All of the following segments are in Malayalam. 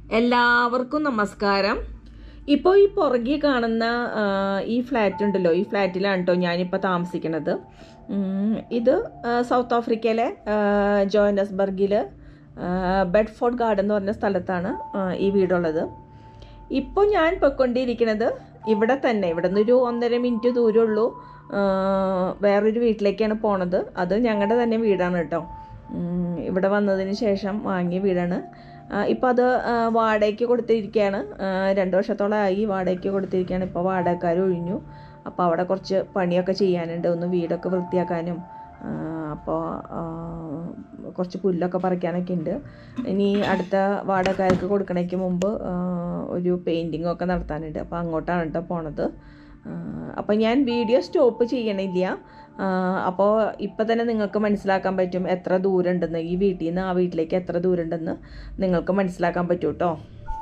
എല്ലാവർക്കും നമസ്കാരം ഇപ്പോൾ ഈ പുറകെ കാണുന്ന ആ, ഈ ഫ്ലാറ്റ് ഉണ്ടല്ലോ ഈ ഫ്ലാറ്റിലാണ് കേട്ടോ ഞാനിപ്പോൾ താമസിക്കുന്നത് ഉം, ഇത് ആ, സൗത്ത് ആഫ്രിക്കയിലെ ആ, ജോഹന്നസ്ബർഗിൽ ആ, ബെഡ്ഫോർഡ് ഗാർഡൻ എന്ന് പറഞ്ഞ സ്ഥലത്താണ് ആ, ഈ വീടുള്ളത് ഇപ്പോൾ ഞാൻ പൊയ്ക്കൊണ്ടിരിക്കുന്നത് ഇവിടെ തന്നെ ഇവിടെ നിന്നൊരു ഒന്നര മിനിറ്റ് ദൂരമുള്ളൂ ആ, വേറൊരു വീട്ടിലേക്കാണ് പോണത് അത് ഞങ്ങളുടെ തന്നെ വീടാണ് കേട്ടോ ഉം, ഇവിടെ വന്നതിന് ശേഷം വാങ്ങിയ വീടാണ് ഇപ്പോൾ അത് ആ, വാടകയ്ക്ക് കൊടുത്തിരിക്കുകയാണ് ആ, രണ്ട് വർഷത്തോളമായി വാടകയ്ക്ക് കൊടുത്തിരിക്കുകയാണ് ഇപ്പോൾ വാടകക്കാർ ഒഴിഞ്ഞു അപ്പോൾ അവിടെ കുറച്ച് പണിയൊക്കെ ചെയ്യാനുണ്ട് ഒന്ന് വീടൊക്കെ വൃത്തിയാക്കാനും അപ്പോൾ കുറച്ച് പുല്ലൊക്കെ പറിക്കാനൊക്കെ ഉണ്ട് ഇനി അടുത്ത വാടകക്കാർക്ക് കൊടുക്കണേക്ക് മുമ്പ് ആ, ഒരു പെയിൻറ്റിംഗ് ഒക്കെ നടത്താനുണ്ട് അപ്പോൾ അങ്ങോട്ടാണ് കേട്ടോ പോണത് അപ്പോൾ ഞാൻ വീഡിയോ സ്റ്റോപ്പ് ചെയ്യണില്ല അപ്പോൾ ഇപ്പം തന്നെ നിങ്ങൾക്ക് മനസ്സിലാക്കാൻ പറ്റും എത്ര ദൂരം ഉണ്ടെന്ന് ഈ വീട്ടിൽ നിന്ന് ആ വീട്ടിലേക്ക് എത്ര ദൂരം ഉണ്ടെന്ന് നിങ്ങൾക്ക് മനസ്സിലാക്കാൻ പറ്റും കേട്ടോ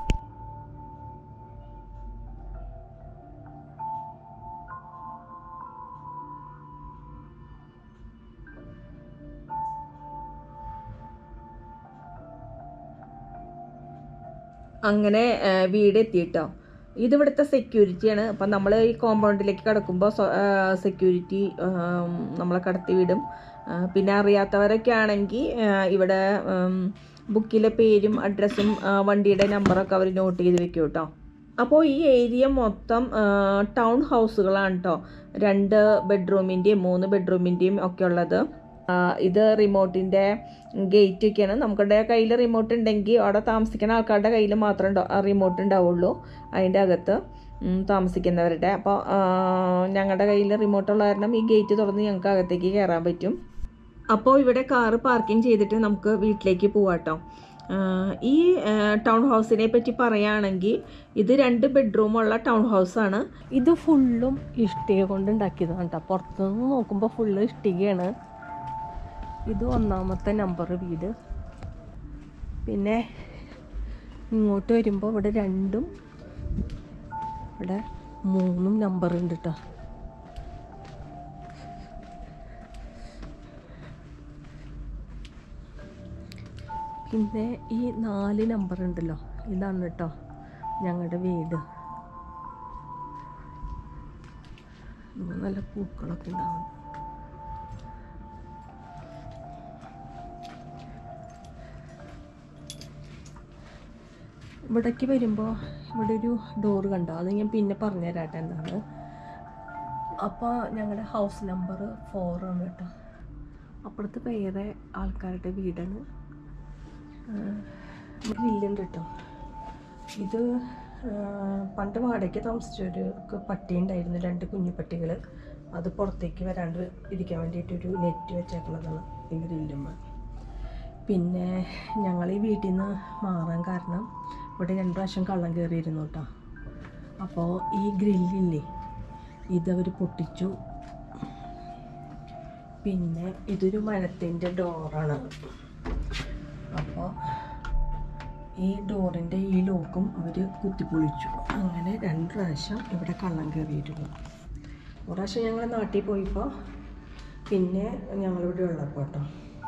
അങ്ങനെ ആ, വീട് എത്തിയിട്ടോ ഇത് ഇവിടുത്തെ സെക്യൂരിറ്റിയാണ് അപ്പം നമ്മൾ ഈ കോമ്പൗണ്ടിലേക്ക് കിടക്കുമ്പോൾ സെക്യൂരിറ്റി നമ്മളെ കടത്തി വിടും ആ, പിന്നെ അറിയാത്തവരൊക്കെ ആണെങ്കിൽ ഇവിടെ ബുക്കിലെ പേരും അഡ്രസ്സും ആ, വണ്ടിയുടെ നമ്പറൊക്കെ അവർ നോട്ട് ചെയ്ത് വെക്കും കേട്ടോ അപ്പോൾ ഈ ഏരിയ മൊത്തം ആ, ടൗൺ ഹൗസുകളാണ് കേട്ടോ രണ്ട് ബെഡ്റൂമിൻ്റെയും മൂന്ന് ബെഡ്റൂമിൻ്റെയും ഒക്കെ ഉള്ളത് ആ, ഇത് റിമോട്ടിൻ്റെ ഗേറ്റ് ഒക്കെയാണ് നമ്മുടെ കയ്യിൽ റിമോട്ട് ഉണ്ടെങ്കിൽ അവിടെ താമസിക്കുന്ന ആൾക്കാരുടെ കയ്യിൽ മാത്രമേ ഉണ്ടോ റിമോട്ട് ഉണ്ടാവുള്ളൂ അതിൻ്റെ അകത്ത് ഉം, താമസിക്കുന്നവരുടെ അപ്പോൾ ഞങ്ങളുടെ കയ്യിൽ റിമോട്ട് ഉള്ള കാരണം ഈ ഗേറ്റ് തുറന്ന് ഞങ്ങൾക്ക് അകത്തേക്ക് കയറാൻ പറ്റും അപ്പോൾ ഇവിടെ കാറ് പാർക്കിംഗ് ചെയ്തിട്ട് നമുക്ക് വീട്ടിലേക്ക് പോവാട്ടോ ഈ ടൗൺ ഹൗസിനെ പറ്റി പറയുകയാണെങ്കിൽ ഇത് രണ്ട് ബെഡ്റൂമുള്ള ടൗൺ ഹൗസാണ് ഇത് ഫുള്ളും ഇഷ്ടിക കൊണ്ട് ഉണ്ടാക്കിയതാണ് കേട്ടോ പുറത്തുനിന്ന് നോക്കുമ്പോൾ ഫുള്ള് ഇഷ്ടികയാണ് ഇത് ഒന്നാമത്തെ നമ്പർ വീട് പിന്നെ ഇങ്ങോട്ട് വരുമ്പോൾ ഇവിടെ രണ്ടും ഇവിടെ മൂന്നും നമ്പർ ഉണ്ട് കേട്ടോ പിന്നെ ഈ നാല് നമ്പർ ഉണ്ടല്ലോ ഇതാണ് കേട്ടോ ഞങ്ങളുടെ വീട് ഉം, നല്ല പൂക്കളൊക്കെ ഉണ്ടാവും ഇവിടേക്ക് വരുമ്പോൾ ഇവിടെ ഒരു ഡോറ് കണ്ടോ അത് ഞാൻ പിന്നെ പറഞ്ഞുതരാട്ടെ എന്താണ് അപ്പോൾ ഞങ്ങളുടെ ഹൗസ് നമ്പർ ഫോറാണ് കേട്ടോ അപ്പുറത്ത് വേറെ ആൾക്കാരുടെ വീടാണ് ഗ്രില്ലുണ്ട് കേട്ടോ ഇത് ആ, പണ്ട് വാടകയ്ക്ക് താമസിച്ചവർക്ക് പട്ടി ഉണ്ടായിരുന്നു രണ്ട് കുഞ്ഞു പട്ടികൾ അത് പുറത്തേക്ക് വരാണ്ട് ഇരിക്കാൻ വേണ്ടിയിട്ടൊരു നെറ്റ് വെച്ചേക്കുന്നതാണ് ഈ ഗ്രില്ലുമ്മ പിന്നെ ഞങ്ങൾ ഈ വീട്ടിൽ നിന്ന് മാറാൻ കാരണം ഇവിടെ രണ്ട് പ്രാവശ്യം കള്ളം കയറിയിരുന്നു കേട്ടോ അപ്പോൾ ഈ ഗ്രില്ലില്ലേ ഇതവർ പൊട്ടിച്ചു പിന്നെ ഇതൊരു മരത്തിൻ്റെ ഡോറാണ് അപ്പോൾ ഈ ഡോറിൻ്റെ ഈ ലോക്കും അവർ കുത്തിപ്പൊളിച്ചു അങ്ങനെ രണ്ട് പ്രാവശ്യം ഇവിടെ കള്ളം കയറിയിരുന്നു ഒരു പ്രാവശ്യം ഞങ്ങൾ നാട്ടിൽ പോയപ്പോൾ പിന്നെ ഞങ്ങളിവിടെ ഉള്ളപ്പോൾ കേട്ടോ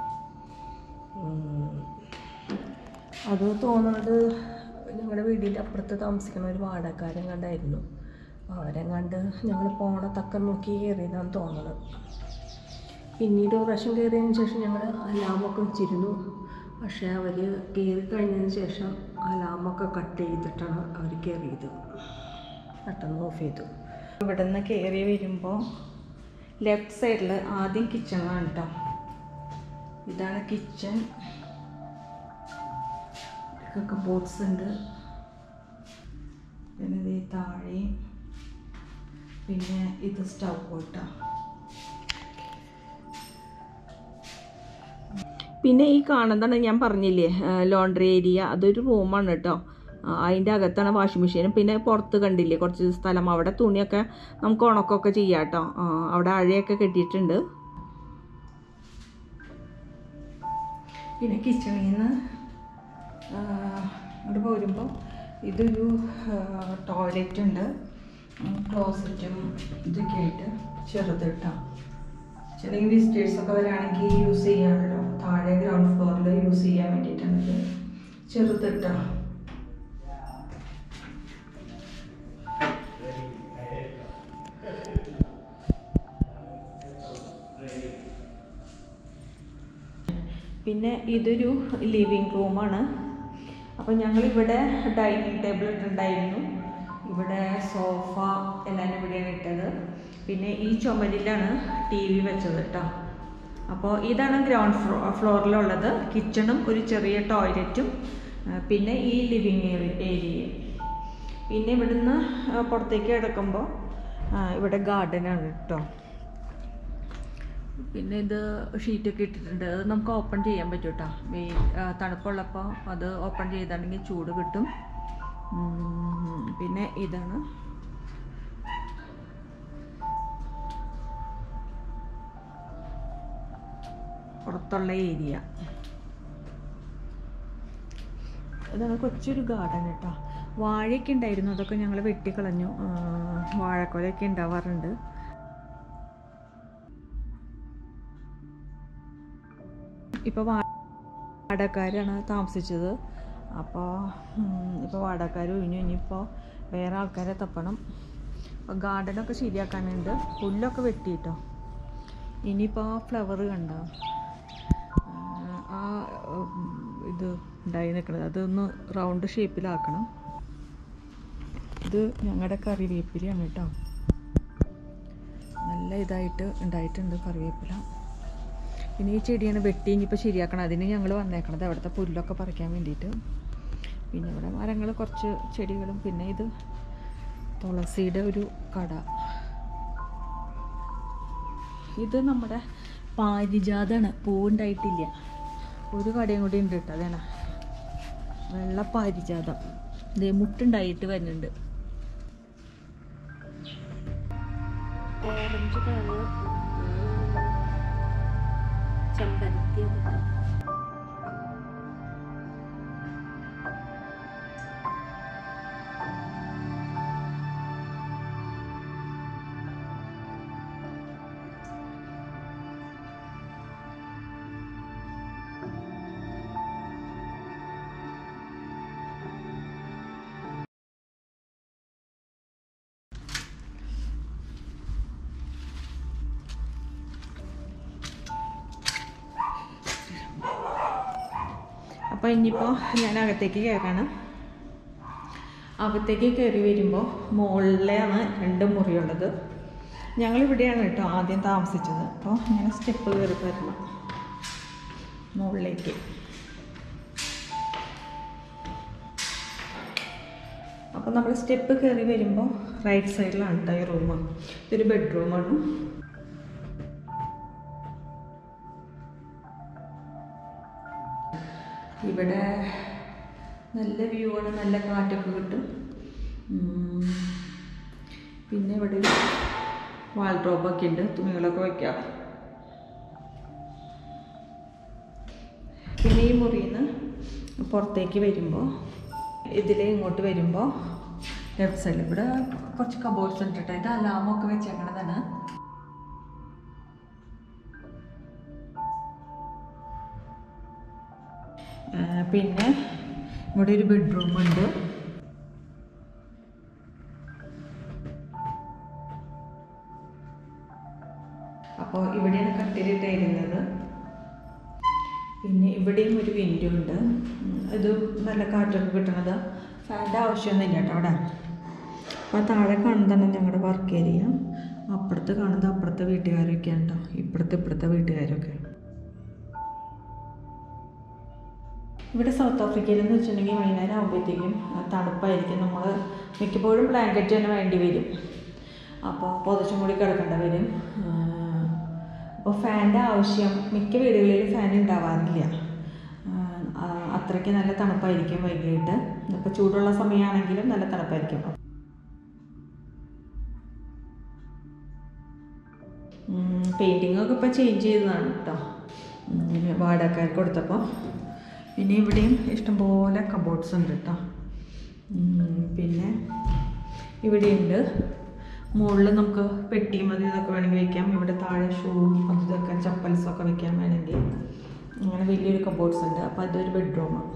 ഉം. അത് തോന്നുന്നത് ഞങ്ങളുടെ വീടിൻ്റെ അപ്പുറത്ത് താമസിക്കുന്ന ഒരു വാടകക്കാരൻ കണ്ടായിരുന്നു അവരെ കണ്ട് ഞങ്ങൾ പോണ തക്കം നോക്കി കയറിയതാണെന്ന് തോന്നുന്നത് പിന്നീട് ഒരു പ്രാവശ്യം കയറിയതിന് ശേഷം ഞങ്ങൾ അലാമൊക്കെ വെച്ചിരുന്നു പക്ഷേ അവർ കയറി കഴിഞ്ഞതിന് ശേഷം അലാമൊക്കെ കട്ട് ചെയ്തിട്ടാണ് അവർ കയറിയത് പെട്ടെന്ന് ഓഫ് ചെയ്തു ഇവിടെ നിന്ന് കയറി വരുമ്പോൾ ലെഫ്റ്റ് സൈഡിൽ ആദ്യം കിച്ചണാണ് കേട്ടോ ഇതാണ് കിച്ചൺ ബോട്ട്സ് ഉണ്ട് പിന്നെ ഇത് താഴെ പിന്നെ ഇത് സ്റ്റൗ കേട്ടോ പിന്നെ ഈ കാണുന്നതാണ് ഞാൻ പറഞ്ഞില്ലേ ലോണ്ടറി ഏരിയ അതൊരു റൂമാണ് കേട്ടോ ആ, അതിൻ്റെ അകത്താണ് വാഷിംഗ് മെഷീനും പിന്നെ പുറത്ത് കണ്ടില്ലേ കുറച്ച് സ്ഥലം അവിടെ തുണിയൊക്കെ നമുക്ക് ഉണക്കമൊക്കെ ചെയ്യാം കേട്ടോ ആ, അവിടെ അഴയൊക്കെ കെട്ടിയിട്ടുണ്ട് പിന്നെ കിച്ചണിൽ നിന്ന് ഇവിടെ പോരുമ്പോൾ ഇതൊരു ടോയ്ലറ്റ് ഉണ്ട് ക്ലോസറ്റും ഇതൊക്കെ ആയിട്ട് ചെറുതിട്ടാ ചെറിയ വിസിറ്റേഴ്സൊക്കെ വരാണെങ്കിൽ യൂസ് ചെയ്യാമല്ലോ താഴെ ഗ്രൗണ്ട് ഫ്ലോറിൽ യൂസ് ചെയ്യാൻ വേണ്ടിയിട്ടാണ് ഇത് ചെറുതിട്ടാ പിന്നെ ഇതൊരു ലിവിങ് റൂമാണ് അപ്പോൾ ഞങ്ങളിവിടെ ഡൈനിങ് ടേബിൾ ഇട്ടിട്ടുണ്ടായിരുന്നു ഇവിടെ സോഫ എല്ലാം ഇവിടെയാണ് ഇട്ടത് പിന്നെ ഈ ചുമരിലാണ് ടി വി വെച്ചത് കേട്ടോ അപ്പോൾ ഇതാണ് ഗ്രൗണ്ട് ഫ്ലോ ഫ്ലോറിലുള്ളത് കിച്ചണും ഒരു ചെറിയ ടോയ്ലറ്റും ആ, പിന്നെ ഈ ലിവിങ് ഏരിയയും പിന്നെ ഇവിടുന്ന് ആ, പുറത്തേക്ക് കിടക്കുമ്പോൾ ഇവിടെ ഗാർഡനാണ് കേട്ടോ പിന്നെ ഇത് ഷീറ്റൊക്കെ ഇട്ടിട്ടുണ്ട് അത് നമുക്ക് ഓപ്പൺ ചെയ്യാൻ പറ്റും കേട്ടോ വെയിൽ ആ, തണുപ്പുള്ളപ്പോൾ അത് ഓപ്പൺ ചെയ്താണെങ്കിൽ ചൂട് കിട്ടും ഉം, പിന്നെ ഇതാണ് പുറത്തുള്ള ഏരിയ ഇതാണ് കൊച്ചൊരു ഗാർഡൻ കേട്ടോ വാഴയൊക്കെ ഉണ്ടായിരുന്നു അതൊക്കെ ഞങ്ങൾ വെട്ടിക്കളഞ്ഞു ആ, വാഴക്കൊലയൊക്കെ ഉണ്ടാവാറുണ്ട് ഇപ്പോൾ വാടകക്കാരാണ് താമസിച്ചത് അപ്പോൾ ഇപ്പോൾ വാടകക്കാർ ഒഴിഞ്ഞു ഇനിയിപ്പോൾ വേറെ ആൾക്കാരെ തപ്പണം അപ്പോൾ ഗാർഡനൊക്കെ ശരിയാക്കാനുണ്ട് പുല്ലൊക്കെ വെട്ടിയിട്ടോ ഇനിയിപ്പോൾ ആ ഫ്ലവർ കണ്ടോ ആ ഉം, ഇത് ഉണ്ടായി നിൽക്കുന്നത് അതൊന്ന് റൗണ്ട് ഷേപ്പിലാക്കണം ഇത് ഞങ്ങളുടെ കറിവേപ്പിലയാണ് കേട്ടോ നല്ല ഇതായിട്ട് ഉണ്ടായിട്ടുണ്ട് കറിവേപ്പില പിന്നെ ഈ ചെടിയാണ് വെട്ടി ഇനിയിപ്പോൾ ശരിയാക്കണം അതിന് ഞങ്ങൾ വന്നേക്കണത് അവിടുത്തെ പുല്ലൊക്കെ പറിക്കാൻ വേണ്ടിയിട്ട് പിന്നെ ഇവിടെ മരങ്ങൾ കുറച്ച് ചെടികളും പിന്നെ ഇത് തുളസിയുടെ ഒരു കട ഇത് നമ്മുടെ പാരിജാതാണ് പൂവുണ്ടായിട്ടില്ല ഒരു കടയും കൂടി ഉണ്ട് കേട്ടോ അതേണ വെള്ള പാരിജാതം ഇതേ മുട്ടുണ്ടായിട്ട് വരുന്നുണ്ട് ഓറഞ്ച് കളർ ചെമ്പരത്തി അതിട്ട് അപ്പോൾ ഇനിയിപ്പോൾ ഞാൻ അകത്തേക്ക് കയറാണ് അകത്തേക്ക് കയറി വരുമ്പോൾ മുകളിലാണ് രണ്ട് മുറിയുള്ളത് ഞങ്ങളിവിടെയാണ് കേട്ടോ ആദ്യം താമസിച്ചത് അപ്പോൾ ഇങ്ങനെ സ്റ്റെപ്പ് കയറി വരണം മുകളിലേക്ക് അപ്പോൾ നമ്മൾ സ്റ്റെപ്പ് കയറി വരുമ്പോൾ റൈറ്റ് സൈഡിലാണ് കേട്ടോ ഈ റൂം ഇതൊരു ബെഡ്റൂമാണ് ഇവിടെ നല്ല വ്യൂ ആണ് നല്ല കാറ്റൊക്കെ കിട്ടും ഉം. പിന്നെ ഇവിടെ ഒരു വാൾഡ്രോബൊക്കെ ഉണ്ട് തുണികളൊക്കെ വയ്ക്കാം പിന്നെ ഈ മുറിയിൽ നിന്ന് പുറത്തേക്ക് വരുമ്പോൾ ഇതിലെ ഇങ്ങോട്ട് വരുമ്പോൾ ലെഫ്റ്റ് സൈഡിൽ ഇവിടെ കുറച്ച് കബോർഡ്സ് ഉണ്ട് കേട്ടോ ഇത് അലാമൊക്കെ വെച്ചേക്കണതാണ് ആ, പിന്നെ ഇവിടെ ഒരു ബെഡ്റൂം ഉണ്ട് അപ്പോൾ ഇവിടെയാണ് കട്ടിലിട്ടായിരുന്നത് പിന്നെ ഇവിടെയും ഒരു വിൻഡോ ഉണ്ട് ഉം, ഇത് നല്ല കാറ്റൊക്കെ കിട്ടണത് ഫാൻ്റെ ആവശ്യമൊന്നുമില്ല കേട്ടോ അവിടെ അപ്പോൾ താഴെ കാണുന്നതാണ് ഞങ്ങളുടെ വർക്ക് ഏരിയ അപ്പുറത്ത് കാണുന്നത് അപ്പുറത്തെ വീട്ടുകാരൊക്കെയാണ് കേട്ടോ ഇപ്പുറത്തെ ഇപ്പുറത്തെ വീട്ടുകാരൊക്കെ ഇവിടെ സൗത്ത് ആഫ്രിക്കയിൽ എന്ന് വെച്ചിട്ടുണ്ടെങ്കിൽ വൈകുന്നേരം ആകുമ്പോഴത്തേക്കും തണുപ്പായിരിക്കും നമ്മൾ മിക്കപ്പോഴും ബ്ലാങ്കറ്റ് തന്നെ വേണ്ടി വരും അപ്പോൾ പുതച്ചും കൂടി കിടക്കേണ്ടി വരും അപ്പോൾ ഫാൻ്റെ ആവശ്യം മിക്ക വീടുകളിലും ഫാൻ ഉണ്ടാവാറില്ല ആ, അത്രയ്ക്ക് നല്ല തണുപ്പായിരിക്കും വൈകിട്ട് ഇപ്പോൾ ചൂടുള്ള സമയമാണെങ്കിലും നല്ല തണുപ്പായിരിക്കും പെയിൻറ്റിങ് ഒക്കെ ഇപ്പോൾ ചേഞ്ച് ചെയ്തതാണ് കേട്ടോ ഉം, വാടകക്കാർക്ക് കൊടുത്തപ്പോൾ പിന്നെ ഇവിടെയും ഇഷ്ടംപോലെ കബോർഡ്സ് ഉണ്ട് കേട്ടോ ഉം, പിന്നെ ഇവിടെയുണ്ട് മുകളിൽ നമുക്ക് പെട്ടിയും അത് ഇതൊക്കെ വേണമെങ്കിൽ വെക്കാം ഇവിടെ താഴെ ഷൂ അത് ഇതൊക്കെ ചപ്പൽസൊക്കെ വെക്കാൻ വേണമെങ്കിൽ അങ്ങനെ വലിയൊരു കബോർഡ്സ് ഉണ്ട് അപ്പോൾ അതൊരു ബെഡ്റൂമാണ്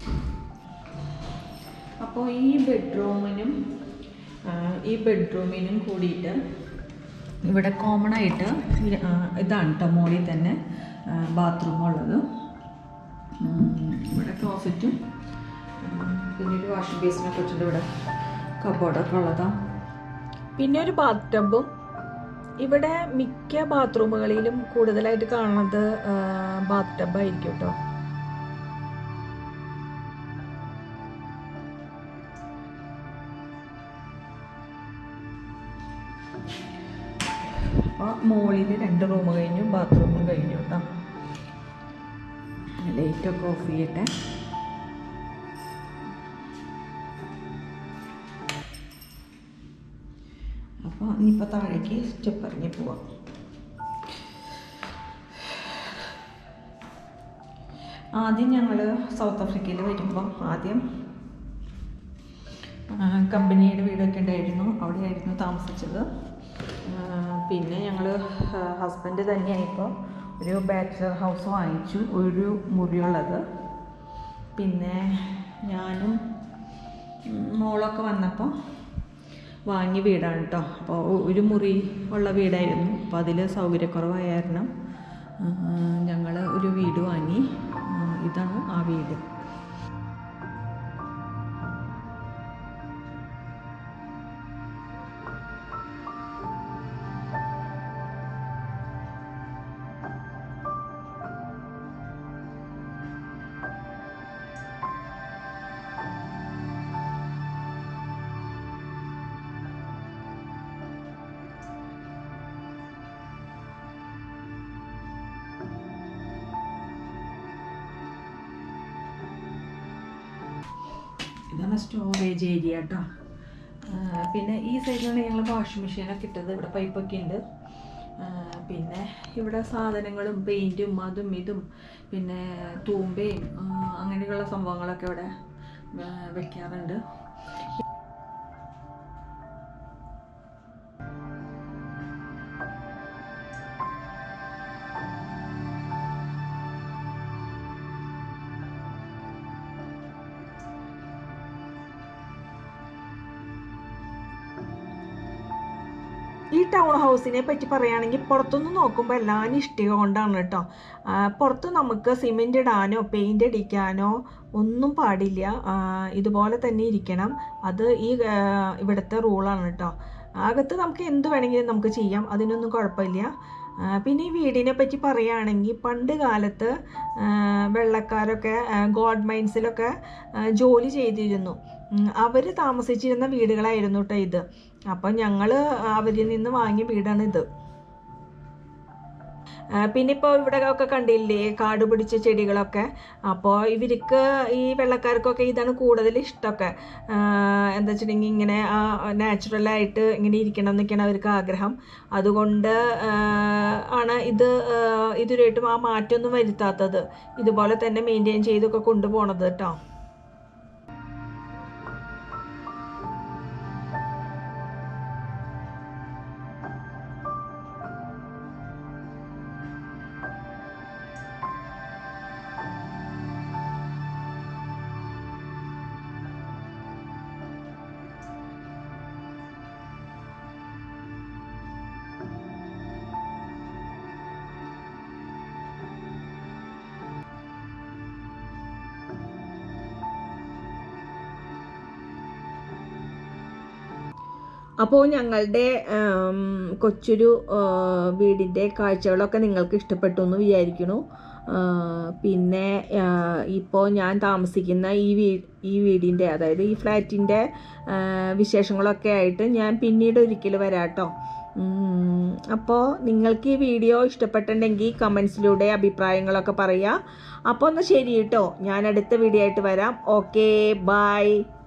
അപ്പോൾ ഈ ബെഡ്റൂമിനും ആ, ഈ ബെഡ്റൂമിനും കൂടിയിട്ട് ഇവിടെ കോമൺ ആയിട്ട് ഈ, ആ, ഇതാണ് കേട്ടോ മോളിൽ തന്നെ ബാത്റൂം ഉള്ളത് ഉം, ഇവിടെ ക്ലോസറ്റും ഉം, പിന്നെ ഒരു വാഷിംഗ് ബേസിനൊക്കെ വെച്ചിട്ട് ഇവിടെ കബോർഡൊക്കെ ഉള്ളതാണ് പിന്നെ ഒരു ബാത്ത് ടബും ഇവിടെ മിക്ക ബാത്റൂമുകളിലും കൂടുതലായിട്ട് കാണുന്നത് ബാത്ത് ടബായിരിക്കും കേട്ടോ അപ്പോൾ മുകളിൽ രണ്ട് റൂം കഴിഞ്ഞു ബാത്റൂമും കഴിഞ്ഞു കേട്ടോ ലൈറ്റൊക്കെ ഓഫ് ചെയ്യട്ടെ അപ്പോൾ ഇനിയിപ്പോൾ താഴേക്ക് സ്റ്റെപ്പ് ഇറങ്ങി പോവാം ആദ്യം ഞങ്ങൾ സൗത്ത് ആഫ്രിക്കയിൽ വരുമ്പം ആദ്യം ആ, കമ്പനിയുടെ വീടൊക്കെ ഉണ്ടായിരുന്നു അവിടെയായിരുന്നു താമസിച്ചത് ആ, പിന്നെ ഞങ്ങൾ ഹസ്ബൻഡ് തന്നെയായപ്പോൾ ഒരു ബാച്ചിലർ ഹൗസ് വാങ്ങിച്ചു ഒരു മുറിയുള്ളത് പിന്നെ ഞാനും ഉം, മോളൊക്കെ വന്നപ്പോൾ വാങ്ങിയ വീടാണ് കേട്ടോ അപ്പോൾ ഒരു മുറി ഉള്ള വീടായിരുന്നു അപ്പോൾ അതിൽ സൗകര്യക്കുറവായ കാരണം ഞങ്ങൾ ഒരു വീട് വാങ്ങി ആ, ഇതാണ് ആ വീട് ഇതാണ് സ്റ്റോറേജ് ഏരിയ കേട്ടോ ആ, പിന്നെ ഈ സൈഡിലാണ് ഞങ്ങൾ വാഷിംഗ് മെഷീനൊക്കെ ഇട്ടത് ഇവിടെ പൈപ്പൊക്കെ ഉണ്ട് ആ, പിന്നെ ഇവിടെ സാധനങ്ങളും പെയിൻറ്റും അതും ഇതും പിന്നെ തൂമ്പയും ആ, അങ്ങനെയുള്ള സംഭവങ്ങളൊക്കെ ഇവിടെ ആ, വെക്കാറുണ്ട് ഈ ടൗൺ ഹൗസിനെ പറ്റി പറയുകയാണെങ്കിൽ പുറത്തുനിന്ന് നോക്കുമ്പോൾ എല്ലാം ഇഷ്ടിക കൊണ്ടാണ് കേട്ടോ ആ, പുറത്ത് നമുക്ക് സിമെൻ്റ് ഇടാനോ പെയിൻ്റ് അടിക്കാനോ ഒന്നും പാടില്ല ആ, ഇതുപോലെ തന്നെ ഇരിക്കണം അത് ഈ ആ, ഇവിടുത്തെ റൂളാണ് കേട്ടോ അകത്ത് നമുക്ക് എന്ത് വേണമെങ്കിലും നമുക്ക് ചെയ്യാം അതിനൊന്നും കുഴപ്പമില്ല ആ, പിന്നെ ഈ വീടിനെ പറ്റി പറയുകയാണെങ്കിൽ പണ്ട് കാലത്ത് ആ, വെള്ളക്കാരൊക്കെ ഗോഡ് മൈൻസിലൊക്കെ ആ, ജോലി ചെയ്തിരുന്നു അവർ താമസിച്ചിരുന്ന വീടുകളായിരുന്നു കേട്ടോ ഇത് അപ്പം ഞങ്ങൾ അവരിൽ നിന്ന് വാങ്ങിയ വീടാണ് ഇത് ആ, പിന്നെ ഇപ്പോൾ ഇവിടെ ഒക്കെ കണ്ടില്ലേ കാട് പിടിച്ച ചെടികളൊക്കെ അപ്പോൾ ഇവർക്ക് ഈ വെള്ളക്കാർക്കൊക്കെ ഇതാണ് കൂടുതൽ ഇഷ്ടമൊക്കെ ആ, എന്താ വെച്ചിട്ടുണ്ടെങ്കിൽ ഇങ്ങനെ നാച്ചുറലായിട്ട് ഇങ്ങനെ ഇരിക്കണം എന്നൊക്കെയാണ് അവർക്ക് ആഗ്രഹം അതുകൊണ്ട് ആ, ആണ് ഇത് ആ, ഇതുവരെയായിട്ടും ആ മാറ്റമൊന്നും വരുത്താത്തത് ഇതുപോലെ തന്നെ മെയിൻറ്റെയിൻ ചെയ്തൊക്കെ കൊണ്ടുപോകണത് കേട്ടോ അപ്പോൾ ഞങ്ങളുടെ ഉം, കൊച്ചൊരു ആ, വീടിൻ്റെ കാഴ്ചകളൊക്കെ നിങ്ങൾക്ക് ഇഷ്ടപ്പെട്ടു എന്ന് വിചാരിക്കുന്നു ആ, പിന്നെ ഇപ്പോൾ ഞാൻ താമസിക്കുന്ന ഈ വീ ഈ വീടിൻ്റെ അതായത് ഈ ഫ്ലാറ്റിൻ്റെ വിശേഷങ്ങളൊക്കെ ആയിട്ട് ഞാൻ പിന്നീട് ഒരിക്കൽ വരാം കേട്ടോ അപ്പോൾ നിങ്ങൾക്ക് ഈ വീഡിയോ ഇഷ്ടപ്പെട്ടിട്ടുണ്ടെങ്കിൽ കമൻസിലൂടെ അഭിപ്രായങ്ങളൊക്കെ പറയുക അപ്പോൾ ഒന്ന് ശരി കേട്ടോ ഞാൻ അടുത്ത വീഡിയോ ആയിട്ട് വരാം ഓക്കെ ബൈ